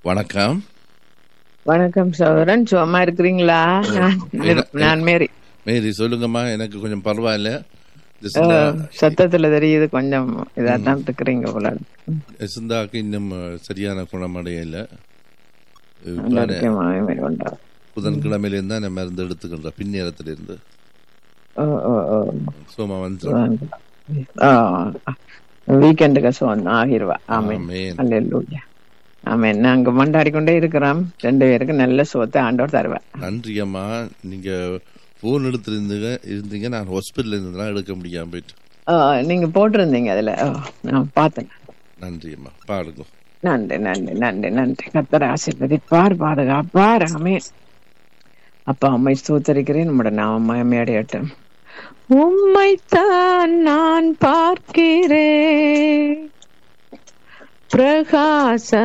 வணக்கம் வணக்கம் சகோதரன் சும்மா இருக்கிறீங்களா நான் நிரு- நான் மேரி மேரி சொல்லுங்கம்மா எனக்கு கொஞ்சம் பரவாயில்ல இந்த ஆ, சிந்தா சத்தத்துல தெரியுது கொஞ்சம் இதா தான் இருக்கிறீங்க போல சிந்தாக்கு இன்னும் அஹ், சரியான குணமடையல எல்லாருக்கும் மகிமை உண்டாகும். புதன்கிழமையிலேருந்து தான் நான் மருந்து எடுத்துக்கின்ற பின்னேரத்திலிருந்து ஓ, ஓ, ஓ. சோமா வந்து ஆ, வீக்கெண்டுக்கு சொன்ன ஆகிருவா ஆமேன் ஆமென். அல்லேலூயா ஆமேன் நாங்க மண்டாடி கொண்டே இருக்கிறோம் ரெண்டு பேருக்கு நல்ல சுகத்தை ஆண்டவர் தருவா நன்றி அம்மா நீங்க போன் எடுத்திருந்தீங்க இருந்தீங்க நான் ஹாஸ்பிட்டல் இருந்ததுலாம் எடுக்க முடியாம போயிட்டு ஆ, நீங்க போட்டிருந்தீங்க அதுல ஓ, நான் பார்த்தேன் நன்றி அம்மா பாருங்க நன்றி நன்றி நன்றி நன்றி கத்தர் ஆசீர்வதிப்பார் பாதுகாப்பார் ஆமென் அப்பா அம்மை ஸ்தோத்தரிக்கிறேன் நம்முடைய நாம மயமையடையட்டும் உம்மைத்தான் நான் பார்க்கிறேன் பிரகாச